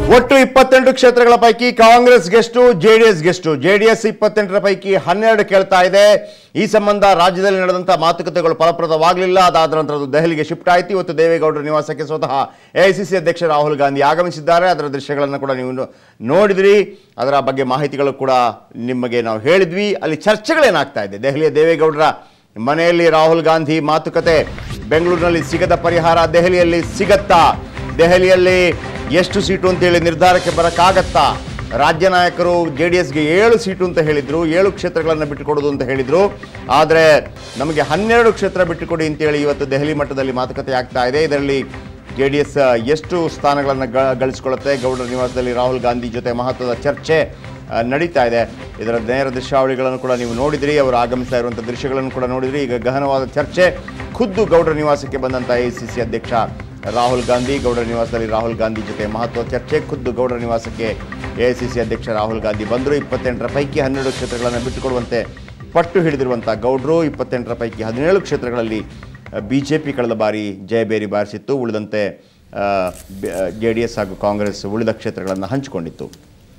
ಒಟ್ಟು ಇಪ್ಪತ್ತೆಂಟು ಕ್ಷೇತ್ರಗಳ ಪೈಕಿ ಕಾಂಗ್ರೆಸ್ ಗೆಷ್ಟು ಜೆಡಿಎಸ್ ಗೆಷ್ಟು ಜೆಡಿಎಸ್ ಇಪ್ಪತ್ತೆಂಟರ ಪೈಕಿ ಹನ್ನೆರಡು ಕೇಳ್ತಾ ಇದೆ ಈ ಸಂಬಂಧ ರಾಜ್ಯದಲ್ಲಿ ನಡೆದಂತಹ ಮಾತುಕತೆಗಳು ಫಲಪ್ರದವಾಗಲಿಲ್ಲ ಅದಾದ ನಂತರ ಅದು ದೆಹಲಿಗೆ ಶಿಫ್ಟ್ ಆಯಿತು ಇವತ್ತು ದೇವೇಗೌಡರ ನಿವಾಸಕ್ಕೆ ಸ್ವತಃ ಎಐಸಿಸಿ ಅಧ್ಯಕ್ಷ ರಾಹುಲ್ ಗಾಂಧಿ ಆಗಮಿಸಿದ್ದಾರೆ ಅದರ ದೃಶ್ಯಗಳನ್ನು ಕೂಡ ನೀವು ನೋ- ನೋಡಿದ್ರಿ ಅದರ ಬಗ್ಗೆ ಮಾಹಿತಿಗಳು ಕೂಡ ನಿಮಗೆ ನಾವು ಹೇಳಿದ್ವಿ ಅಲ್ಲಿ ಚರ್ಚೆಗಳೇನಾಗ್ತಾ ಇದೆ ದೆಹಲಿಯ ದೇವೇಗೌಡರ ಮನೆಯಲ್ಲಿ ರಾಹುಲ್ ಗಾಂಧಿ ಮಾತುಕತೆ ಬೆಂಗಳೂರಿನಲ್ಲಿ ಸಿಗದ ಪರಿಹಾರ ದೆಹಲಿಯಲ್ಲಿ ಸಿಗತ್ತಾ ದೆಹಲಿಯಲ್ಲಿ ಎಷ್ಟು ಸೀಟು ಅಂತೇಳಿ ನಿರ್ಧಾರಕ್ಕೆ ಬರೋಕ್ಕಾಗತ್ತಾ ರಾಜ್ಯ ನಾಯಕರು ಜೆ ಡಿ ಎಸ್ಗೆ ಏಳು ಸೀಟು ಅಂತ ಹೇಳಿದ್ರು ಏಳು ಕ್ಷೇತ್ರಗಳನ್ನು ಬಿಟ್ಟುಕೊಡೋದು ಅಂತ ಹೇಳಿದ್ರು ಆದರೆ ನಮಗೆ ಹನ್ನೆರಡು ಕ್ಷೇತ್ರ ಬಿಟ್ಟುಕೊಡಿ ಅಂತೇಳಿ ಇವತ್ತು ದೆಹಲಿ ಮಟ್ಟದಲ್ಲಿ ಮಾತುಕತೆ ಆಗ್ತಾ ಇದೆ ಇದರಲ್ಲಿ ಜೆ ಡಿ ಎಸ್ ಎಷ್ಟು ಸ್ಥಾನಗಳನ್ನು ಗ ಗಳಿಸ್ಕೊಳ್ಳುತ್ತೆ ಗೌಡರ ನಿವಾಸದಲ್ಲಿ ರಾಹುಲ್ ಗಾಂಧಿ ಜೊತೆ ಮಹತ್ವದ ಚರ್ಚೆ ಆ, ನಡೀತಾ ಇದೆ ಇದರ ನೇರ ದೃಶ್ಯಾವಳಿಗಳನ್ನು ಕೂಡ ನೀವು ನೋಡಿದ್ರಿ ಅವರು ಆಗಮಿಸ್ತಾ ಇರುವಂಥ ದೃಶ್ಯಗಳನ್ನು ಕೂಡ ನೋಡಿದ್ರಿ ಈಗ ಗಹನವಾದ ಚರ್ಚೆ ಖುದ್ದು ಗೌಡರ ನಿವಾಸಕ್ಕೆ ಬಂದಂಥ ಎ ಸಿ ಸಿ ಅಧ್ಯಕ್ಷ ರಾಹುಲ್ ಗಾಂಧಿ ಗೌಡರ ನಿವಾಸದಲ್ಲಿ ರಾಹುಲ್ ಗಾಂಧಿ ಜೊತೆ ಮಹತ್ವದ ಚರ್ಚೆ ಖುದ್ದು ಗೌಡರ ನಿವಾಸಕ್ಕೆ ಎ ಸಿ ಸಿ ಅಧ್ಯಕ್ಷ ರಾಹುಲ್ ಗಾಂಧಿ ಬಂದರು ಇಪ್ಪತ್ತೆಂಟರ ಪೈಕಿ ಹನ್ನೆರಡು ಕ್ಷೇತ್ರಗಳನ್ನು ಬಿಟ್ಟುಕೊಡುವಂತೆ ಪಟ್ಟು ಹಿಡಿದಿರುವಂಥ ಗೌಡರು ಇಪ್ಪತ್ತೆಂಟರ ಪೈಕಿ ಹದಿನೇಳು ಕ್ಷೇತ್ರಗಳಲ್ಲಿ ಬಿ ಜೆ ಪಿ ಕಳೆದ ಬಾರಿ ಜಯಬೇರಿ ಬಾರಿಸಿತ್ತು ಉಳಿದಂತೆ ಜೆ ಡಿ ಎಸ್ ಹಾಗೂ ಕಾಂಗ್ರೆಸ್ ಉಳಿದ ಕ್ಷೇತ್ರಗಳನ್ನು ಹಂಚಿಕೊಂಡಿತ್ತು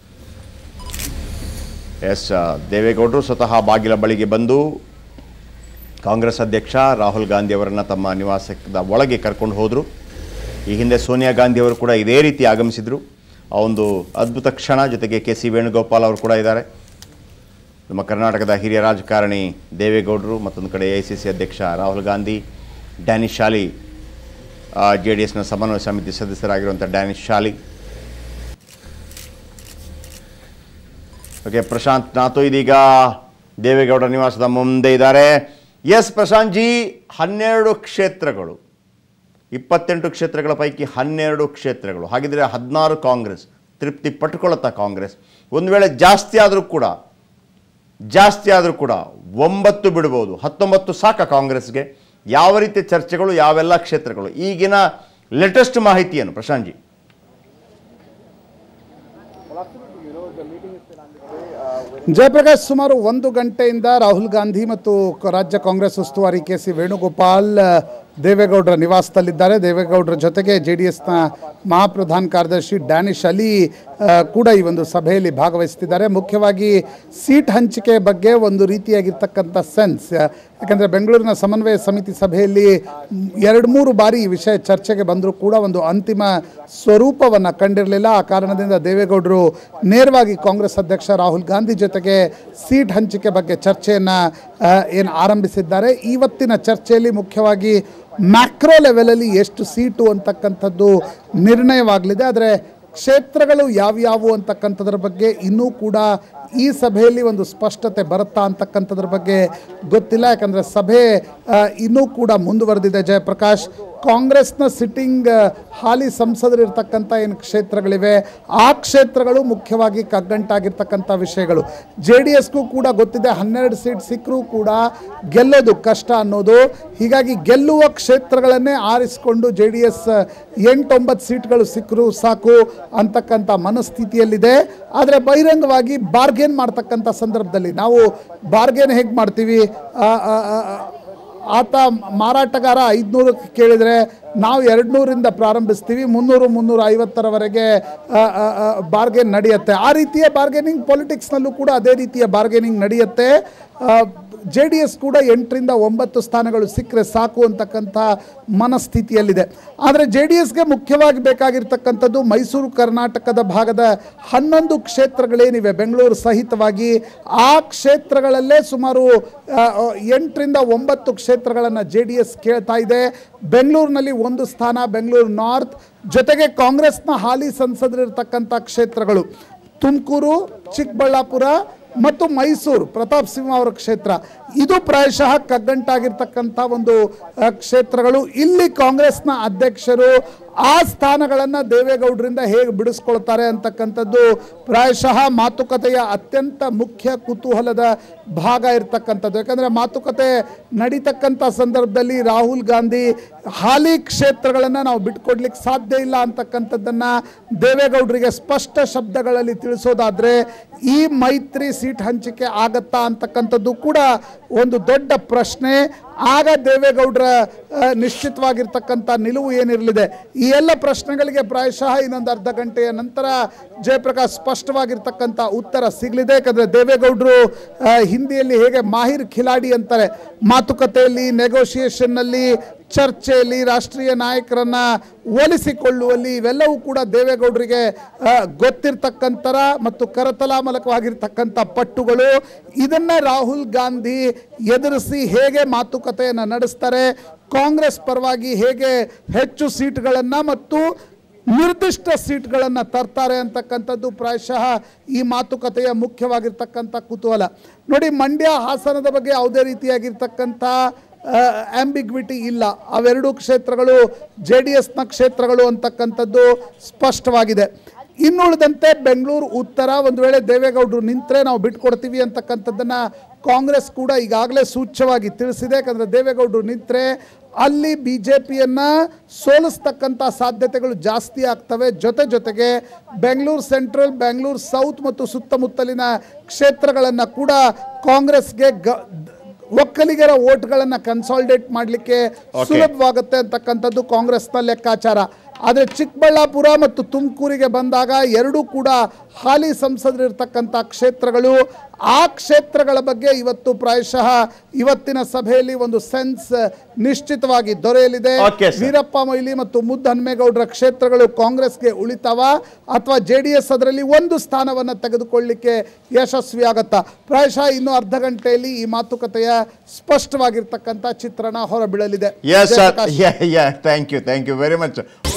ಎಸ್ ದೇವೇಗೌಡರು ಸ್ವತಃ ಬಾಗಿಲ ಬಳಿಗೆ ಬಂದು ಕಾಂಗ್ರೆಸ್ ಅಧ್ಯಕ್ಷ ರಾಹುಲ್ ಗಾಂಧಿ ಅವರನ್ನು ತಮ್ಮ ನಿವಾಸದ ಒಳಗೆ ಕರ್ಕೊಂಡು ಹೋದರು ಈ ಹಿಂದೆ ಸೋನಿಯಾ ಗಾಂಧಿ ಅವರು ಕೂಡ ಇದೇ ರೀತಿ ಆಗಮಿಸಿದರು ಆ ಒಂದು ಅದ್ಭುತ ಕ್ಷಣ ಜೊತೆಗೆ ಕೆ ಸಿ ವೇಣುಗೋಪಾಲ್ ಅವರು ಕೂಡ ಇದ್ದಾರೆ ನಮ್ಮ ಕರ್ನಾಟಕದ ಹಿರಿಯ ರಾಜಕಾರಣಿ ದೇವೇಗೌಡರು ಮತ್ತೊಂದು ಕಡೆ ಎ ಸಿ ಸಿ ಅಧ್ಯಕ್ಷ ರಾಹುಲ್ ಗಾಂಧಿ ಡ್ಯಾನಿಶ್ ಶಾಲಿ ಜೆ ಡಿ ಎಸ್ನ ಸಮನ್ವಯ ಸಮಿತಿ ಸದಸ್ಯರಾಗಿರುವಂಥ ಡ್ಯಾನಿಶ್ ಶಾಲಿ ಓಕೆ ಪ್ರಶಾಂತ್ ನಾತು ಇದೀಗ ದೇವೇಗೌಡ ನಿವಾಸದ ಮುಂದೆ ಇದ್ದಾರೆ ಎಸ್ ಪ್ರಶಾಂತ್ ಜಿ ಹನ್ನೆರಡು ಕ್ಷೇತ್ರಗಳು ಇಪ್ಪತ್ತೆಂಟು ಕ್ಷೇತ್ರಗಳ ಪೈಕಿ ಹನ್ನೆರಡು ಕ್ಷೇತ್ರಗಳು ಹಾಗಿದ್ರೆ ಹದಿನಾರು ಕಾಂಗ್ರೆಸ್ ತೃಪ್ತಿ ಪಟ್ಕೊಳ್ಳುತ್ತಾ ಕಾಂಗ್ರೆಸ್ ಒಂದು ವೇಳೆ ಜಾಸ್ತಿ ಆದರೂ ಕೂಡ ಜಾಸ್ತಿ ಆದರೂ ಕೂಡ ಒಂಬತ್ತು ಬಿಡ್ಬೋದು ಹತ್ತೊಂಬತ್ತು ಸಾಕ ಕಾಂಗ್ರೆಸ್ಗೆ ಯಾವ ರೀತಿಯ ಚರ್ಚೆಗಳು ಯಾವೆಲ್ಲ ಕ್ಷೇತ್ರಗಳು ಈಗಿನ ಲೇಟೆಸ್ಟ್ ಮಾಹಿತಿಯನ್ನು ಪ್ರಶಾಂತ್ ಜಿ ಜಯಪ್ರಕಾಶ್ ಸುಮಾರು ಒಂದು ಗಂಟೆಯಿಂದ ರಾಹುಲ್ ಗಾಂಧಿ ಮತ್ತು ಕ- ರಾಜ್ಯ ಕಾಂಗ್ರೆಸ್ ಉಸ್ತುವಾರಿ ಕೆ ಸಿ ವೇಣುಗೋಪಾಲ್ ಆ, ದೇವೇಗೌಡರ ನಿವಾಸದಲ್ಲಿದ್ದಾರೆ ದೇವೇಗೌಡರ ಜೊತೆಗೆ ಜೆ ಡಿ ಎಸ್ನ ಮಹಾಪ್ರಧಾನ ಕಾರ್ಯದರ್ಶಿ ಡ್ಯಾನಿಶ್ ಅಲಿ ಆ, ಕೂಡ ಈ ಒಂದು ಸಭೆಯಲ್ಲಿ ಭಾಗವಹಿಸ್ತಿದ್ದಾರೆ ಮುಖ್ಯವಾಗಿ ಸೀಟ್ ಹಂಚಿಕೆ ಬಗ್ಗೆ ಒಂದು ರೀತಿಯಾಗಿರ್ತಕ್ಕಂಥ ಸೆನ್ಸ್ ಯಾಕಂದರೆ ಬೆಂಗಳೂರಿನ ಸಮನ್ವಯ ಸಮಿತಿ ಸಭೆಯಲ್ಲಿ ಎರಡು ಮೂರು ಬಾರಿ ಈ ವಿಷಯ ಚರ್ಚೆಗೆ ಬಂದರೂ ಕೂಡ ಒಂದು ಅಂತಿಮ ಸ್ವರೂಪವನ್ನು ಕಂಡಿರಲಿಲ್ಲ ಆ ಕಾರಣದಿಂದ ದೇವೇಗೌಡರು ನೇರವಾಗಿ ಕಾಂಗ್ರೆಸ್ ಅಧ್ಯಕ್ಷ ರಾಹುಲ್ ಗಾಂಧಿ ಜೊತೆಗೆ ಸೀಟ್ ಹಂಚಿಕೆ ಬಗ್ಗೆ ಚರ್ಚೆಯನ್ನು ಏನು ಆರಂಭಿಸಿದ್ದಾರೆ ಇವತ್ತಿನ ಚರ್ಚೆಯಲ್ಲಿ ಮುಖ್ಯವಾಗಿ ಮ್ಯಾಕ್ರೋ ಲೆವೆಲಲ್ಲಿ ಎಷ್ಟು ಸೀಟು ಅಂತಕ್ಕಂಥದ್ದು ನಿರ್ಣಯವಾಗಲಿದೆ ಆದರೆ ಕ್ಷೇತ್ರಗಳು ಯಾವ್ಯಾವು ಅಂತಕ್ಕಂಥದ್ರ ಬಗ್ಗೆ ಇನ್ನೂ ಕೂಡ ಈ ಸಭೆಯಲ್ಲಿ ಒಂದು ಸ್ಪಷ್ಟತೆ ಬರುತ್ತಾ ಅಂತಕ್ಕಂಥದ್ರ ಬಗ್ಗೆ ಗೊತ್ತಿಲ್ಲ ಯಾಕಂದರೆ ಸಭೆ ಆ, ಇನ್ನೂ ಕೂಡ ಮುಂದುವರೆದಿದೆ ಜಯಪ್ರಕಾಶ್ ಕಾಂಗ್ರೆಸ್ನ ಸಿಟ್ಟಿಂಗ್ ಹಾಲಿ ಸಂಸದರಿರ್ತಕ್ಕಂಥ ಏನು ಕ್ಷೇತ್ರಗಳಿವೆ ಆ ಕ್ಷೇತ್ರಗಳು ಮುಖ್ಯವಾಗಿ ಕಗ್ಗಂಟಾಗಿರ್ತಕ್ಕಂಥ ವಿಷಯಗಳು ಜೆ ಡಿ ಎಸ್ಗೂ ಕೂಡ ಗೊತ್ತಿದೆ ಹನ್ನೆರಡು ಸೀಟ್ ಸಿಕ್ಕರೂ ಕೂಡ ಗೆಲ್ಲೋದು ಕಷ್ಟ ಅನ್ನೋದು ಹೀಗಾಗಿ ಗೆಲ್ಲುವ ಕ್ಷೇತ್ರಗಳನ್ನೇ ಆರಿಸಿಕೊಂಡು ಜೆ ಡಿ ಎಸ್ ಎಂಟೊಂಬತ್ತು ಸೀಟ್ಗಳು ಸಿಕ್ಕರು ಸಾಕು ಅಂತಕ್ಕಂಥ ಮನಸ್ಥಿತಿಯಲ್ಲಿದೆ ಆದರೆ ಬಹಿರಂಗವಾಗಿ ಬಾರ್ಗೇನ್ ಮಾಡ್ತಕ್ಕಂಥ ಸಂದರ್ಭದಲ್ಲಿ ನಾವು ಬಾರ್ಗೇನ್ ಹೇಗೆ ಮಾಡ್ತೀವಿ ಆ, ಆ, ಆ, ಆತ ಮಾರಾಟಗಾರ ಐದುನೂರು ಕೇಳಿದರೆ ನಾವು ಎರಡು ನೂರಿಂದ ಪ್ರಾರಂಭಿಸ್ತೀವಿ ಮುನ್ನೂರು ಮುನ್ನೂರ ಐವತ್ತರವರೆಗೆ ಬಾರ್ಗೇನ್ ನಡೆಯುತ್ತೆ ಆ ರೀತಿಯ ಬಾರ್ಗೇನಿಂಗ್ ಪೊಲಿಟಿಕ್ಸ್ನಲ್ಲೂ ಕೂಡ ಅದೇ ರೀತಿಯ ಬಾರ್ಗೇನಿಂಗ್ ನಡೆಯುತ್ತೆ ಜೆ ಡಿ ಎಸ್ ಕೂಡ ಎಂಟರಿಂದ ಒಂಬತ್ತು ಸ್ಥಾನಗಳು ಸಿಕ್ಕರೆ ಸಾಕು ಅಂತಕ್ಕಂಥ ಮನಸ್ಥಿತಿಯಲ್ಲಿದೆ ಆದರೆ ಜೆ ಡಿ ಎಸ್ಗೆ ಮುಖ್ಯವಾಗಿ ಬೇಕಾಗಿರ್ತಕ್ಕಂಥದ್ದು ಮೈಸೂರು ಕರ್ನಾಟಕದ ಭಾಗದ ಹನ್ನೊಂದು ಕ್ಷೇತ್ರಗಳೇನಿವೆ ಬೆಂಗಳೂರು ಸಹಿತವಾಗಿ ಆ ಕ್ಷೇತ್ರಗಳಲ್ಲೇ ಸುಮಾರು ಆ, ಆ, ಎಂಟರಿಂದ ಒಂಬತ್ತು ಕ್ಷೇತ್ರಗಳನ್ನು ಜೆ ಡಿ ಎಸ್ ಕೇಳ್ತಾ ಇದೆ ಬೆಂಗಳೂರಿನಲ್ಲಿ ಒಂದು ಸ್ಥಾನ ಬೆಂಗಳೂರು ನಾರ್ತ್ ಜೊತೆಗೆ ಕಾಂಗ್ರೆಸ್ನ ಹಾಲಿ ಸಂಸದರಿರ್ತಕ್ಕಂಥ ಕ್ಷೇತ್ರಗಳು ತುಮಕೂರು ಚಿಕ್ಕಬಳ್ಳಾಪುರ ಮತ್ತು ಮೈಸೂರು ಪ್ರತಾಪ್ ಸಿಂಹ ಅವರ ಕ್ಷೇತ್ರ ಇದು ಪ್ರಾಯಶಃ ಕಗ್ಗಂಟಾಗಿರ್ತಕ್ಕಂಥ ಒಂದು ಆ, ಕ್ಷೇತ್ರಗಳು ಇಲ್ಲಿ ಕಾಂಗ್ರೆಸ್ನ ಅಧ್ಯಕ್ಷರು ಆ ಸ್ಥಾನಗಳನ್ನು ದೇವೇಗೌಡರಿಂದ ಹೇಗೆ ಬಿಡಿಸ್ಕೊಳ್ತಾರೆ ಅಂತಕ್ಕಂಥದ್ದು ಪ್ರಾಯಶಃ ಮಾತುಕತೆಯ ಅತ್ಯಂತ ಮುಖ್ಯ ಕುತೂಹಲದ ಭಾಗ ಇರ್ತಕ್ಕಂಥದ್ದು ಯಾಕಂದರೆ ಮಾತುಕತೆ ನಡೀತಕ್ಕಂಥ ಸಂದರ್ಭದಲ್ಲಿ ರಾಹುಲ್ ಗಾಂಧಿ ಹಾಲಿ ಕ್ಷೇತ್ರಗಳನ್ನು ನಾವು ಬಿಟ್ಕೊಡ್ಲಿಕ್ಕೆ ಸಾಧ್ಯ ಇಲ್ಲ ಅಂತಕ್ಕಂಥದ್ದನ್ನು ದೇವೇಗೌಡರಿಗೆ ಸ್ಪಷ್ಟ ಶಬ್ದಗಳಲ್ಲಿ ತಿಳಿಸೋದಾದರೆ ಈ ಮೈತ್ರಿ ಸೀಟ್ ಹಂಚಿಕೆ ಆಗತ್ತಾ ಅಂತಕ್ಕಂಥದ್ದು ಕೂಡ ಒಂದು ದೊಡ್ಡ ಪ್ರಶ್ನೆ ಆಗ ದೇವೇಗೌಡರ ಆ, ನಿಶ್ಚಿತವಾಗಿರ್ತಕ್ಕಂಥ ನಿಲುವು ಏನಿರಲಿದೆ ಈ ಈ ಎಲ್ಲ ಪ್ರಶ್ನೆಗಳಿಗೆ ಪ್ರಾಯಶಃ ಇನ್ನೊಂದು ಅರ್ಧ ಗಂಟೆಯ ನಂತರ ಜಯಪ್ರಕಾಶ್ ಸ್ಪಷ್ಟವಾಗಿರ್ತಕ್ಕಂಥ ಉತ್ತರ ಸಿಗಲಿದೆ ಯಾಕಂದರೆ ದೇವೇಗೌಡರು ಆ, ಹಿಂದಿಯಲ್ಲಿ ಹೇಗೆ ಮಾಹಿರ್ ಖಿಲಾಡಿ ಅಂತಾರೆ ಮಾತುಕತೆಯಲ್ಲಿ ನೆಗೋಷಿಯೇಷನ್ನಲ್ಲಿ ಚರ್ಚೆಯಲ್ಲಿ ರಾಷ್ಟ್ರೀಯ ನಾಯಕರನ್ನ ಒಲಿಸಿಕೊಳ್ಳುವಲ್ಲಿ ಇವೆಲ್ಲವೂ ಕೂಡ ದೇವೇಗೌಡರಿಗೆ ಆ, ಗೊತ್ತಿರ್ತಕ್ಕಂಥರ ಮತ್ತು ಕರತಲಾಮಲಕವಾಗಿರ್ತಕ್ಕಂಥ ಪಟ್ಟುಗಳು ಇದನ್ನ ರಾಹುಲ್ ಗಾಂಧಿ ಎದುರಿಸಿ ಹೇಗೆ ಮಾತುಕತೆಯನ್ನು ನಡೆಸ್ತಾರೆ ಕಾಂಗ್ರೆಸ್ ಪರವಾಗಿ ಹೇಗೆ ಹೆಚ್ಚು ಸೀಟ್ಗಳನ್ನು ಮತ್ತು ನಿರ್ದಿಷ್ಟ ಸೀಟ್ಗಳನ್ನು ತರ್ತಾರೆ ಅಂತಕ್ಕಂಥದ್ದು ಪ್ರಾಯಶಃ ಈ ಮಾತುಕತೆಯ ಮುಖ್ಯವಾಗಿರ್ತಕ್ಕಂಥ ಕುತೂಹಲ ನೋಡಿ ಮಂಡ್ಯ ಹಾಸನದ ಬಗ್ಗೆ ಯಾವುದೇ ರೀತಿಯಾಗಿರ್ತಕ್ಕಂಥ ಆಂಬಿಗ್ವಿಟಿ ಇಲ್ಲ ಅವೆರಡು ಕ್ಷೇತ್ರಗಳು ಜೆ ಡಿ ಎಸ್ನ ಕ್ಷೇತ್ರಗಳು ಅಂತಕ್ಕಂಥದ್ದು ಸ್ಪಷ್ಟವಾಗಿದೆ ಇನ್ನುಳಿದಂತೆ ಬೆಂಗಳೂರು ಉತ್ತರ ಒಂದು ವೇಳೆ ದೇವೇಗೌಡರು ನಿಂತರೆ ನಾವು ಬಿಟ್ಕೊಡ್ತೀವಿ ಅಂತಕ್ಕಂಥದ್ದನ್ನ ಕಾಂಗ್ರೆಸ್ ಕೂಡ ಈಗಾಗಲೇ ಸೂಚ್ಯವಾಗಿ ತಿಳಿಸಿದೆ ಯಾಕಂದರೆ ದೇವೇಗೌಡರು ನಿಂತರೆ ಅಲ್ಲಿ ಬಿ ಜೆ ಪಿಯನ್ನು ಸೋಲಿಸ್ತಕ್ಕಂಥ ಸಾಧ್ಯತೆಗಳು ಜಾಸ್ತಿ ಆಗ್ತವೆ ಜೊತೆ ಜೊತೆಗೆ ಬೆಂಗಳೂರು ಸೆಂಟ್ರಲ್ ಬೆಂಗಳೂರು ಸೌತ್ ಮತ್ತು ಸುತ್ತಮುತ್ತಲಿನ ಕ್ಷೇತ್ರಗಳನ್ನು ಕೂಡ ಕಾಂಗ್ರೆಸ್ಗೆ ಗ ಒಕ್ಕಲಿಗರ ಓಟ್ಗಳನ್ನು ಕನ್ಸಾಲ್ಡೇಟ್ ಮಾಡಲಿಕ್ಕೆ ಸುಲಭವಾಗುತ್ತೆ ಅಂತಕ್ಕಂಥದ್ದು ಕಾಂಗ್ರೆಸ್ನ ಲೆಕ್ಕಾಚಾರ ಆದರೆ ಚಿಕ್ಕಬಳ್ಳಾಪುರ ಮತ್ತು ತುಮಕೂರಿಗೆ ಬಂದಾಗ ಎರಡೂ ಕೂಡ ಹಾಲಿ ಸಂಸದರಿರ್ತಕ್ಕಂಥ ಕ್ಷೇತ್ರಗಳು ಆ ಕ್ಷೇತ್ರಗಳ ಬಗ್ಗೆ ಇವತ್ತು ಪ್ರಾಯಶಃ ಇವತ್ತಿನ ಸಭೆಯಲ್ಲಿ ಒಂದು ಸೆನ್ಸ್ ನಿಶ್ಚಿತವಾಗಿ ದೊರೆಯಲಿದೆ Okay, sir. ವೀರಪ್ಪ ಮೊಯ್ಲಿ ಮತ್ತು ಮುದ್ದು ಹನುಮೇಗೌಡರ ಕ್ಷೇತ್ರಗಳು ಕಾಂಗ್ರೆಸ್ಗೆ ಉಳಿತಾವ ಅಥವಾ ಜೆ ಡಿ ಎಸ್ ಅದರಲ್ಲಿ ಒಂದು ಸ್ಥಾನವನ್ನು ತೆಗೆದುಕೊಳ್ಳಲಿಕ್ಕೆ ಯಶಸ್ವಿ ಆಗತ್ತಾ ಪ್ರಾಯಶಃ ಇನ್ನು ಅರ್ಧ ಗಂಟೆಯಲ್ಲಿ ಈ ಮಾತುಕತೆಯ ಸ್ಪಷ್ಟವಾಗಿರ್ತಕ್ಕಂಥ ಚಿತ್ರಣ ಹೊರಬೀಳಲಿದೆ yes sir Jayaprakash. Thank you thank you very much